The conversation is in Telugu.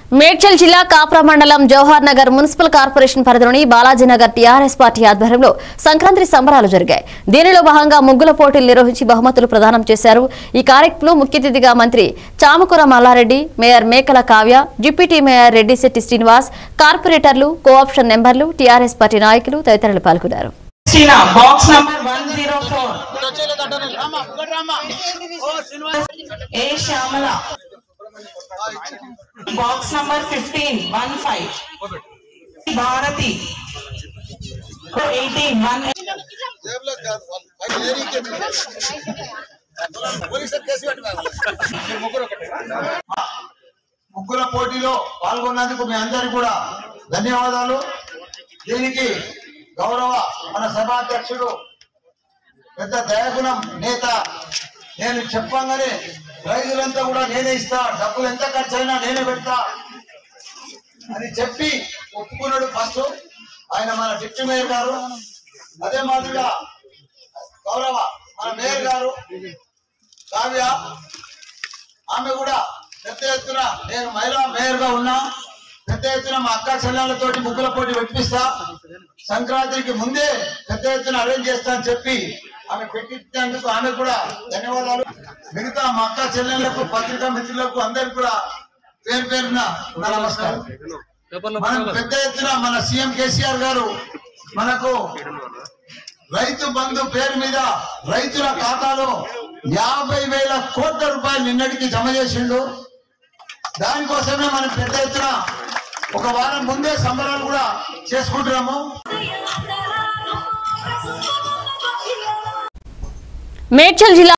మేడ్చల్ జిల్లా కాప్రా మండలం జవహర్ నగర్ మున్సిపల్ కార్పొరేషన్ పరిధిలోని బాలాజీనగర్ టీఆర్ఎస్ పార్టీ ఆధ్వర్యంలో సంక్రాంతి సంబరాలు జరిగాయి దీనిలో భాగంగా ముగ్గుల పోటీలు నిర్వహించి బహుమతులు ప్రదానం చేశారు ఈ కార్యక్రమంలో ముఖ్య అతిథిగా మంత్రి Chamakura Mallareddy mayor Mekala Kavya deputy mayor Reddishetti Srinivas కార్పొరేటర్లు కోఆప్షన్ నెంబర్లు టీఆర్ఎస్ పార్టీ నాయకులు తదితరులు పాల్గొన్నారు Christina, box number 104. A. Shamala. Box number 15, 15. Bharati. 18, 1. జేబులోకి కాదు, వాళ్ళు బయట ఏరీకే మీరు. పోలీసులు కేసు పెట్టినారు. మీరు ముగ్గురు ఒకటే. ముగ్గుల పోటీలో పాల్గొన్నందుకు మీ అందరికి కూడా ధన్యవాదాలు దీనికి గౌరవ మన సభాధ్యక్షుడు పెద్ద దయాగుణం నేత నేను చెప్పంగానే ప్రైజులంతా కూడా నేనే ఇస్తా డబ్బులు ఎంత ఖర్చు అయినా నేనే పెడతా అని చెప్పి ఒప్పుకున్నాడు ఫస్ట్ ఆయన మన డిప్యూటీ మేయర్ గారు అదే మాదిరిగా గౌరవ మన మేయర్ గారు కావ్య ఆమె కూడా పెద్ద ఎత్తున నేను మహిళా మేయర్ గా ఉన్నా పెద్ద ఎత్తున మా అక్క చెల్లెళ్ళతోటి ముగ్గుల పోటీ పెట్టిస్తా సంక్రాంతికి ముందే పెద్ద ఎత్తున అరేంజ్ చేస్తా అని చెప్పి ఆమె పెట్టించినందుకు ఆమె కూడా ధన్యవాదాలు మిగతా మా అక్క చెల్లెళ్లకు పత్రికా మిత్రులకు అందరికి కూడా పేరు పేరున నా నమస్కారం మనం పెద్ద ఎత్తున మన సీఎం కేసీఆర్ గారు మనకు రైతు బంధు పేరు మీద రైతుల ఖాతాలో యాభై వేల కోట్ల రూపాయలు నిన్నటికి జమ చేసిండు దానికోసమే మనం పెద్ద ఎత్తున ఒక వారం ముందే సంబరాలు కూడా చేసుకుంటున్నాము మేడ్చల్ జిల్లా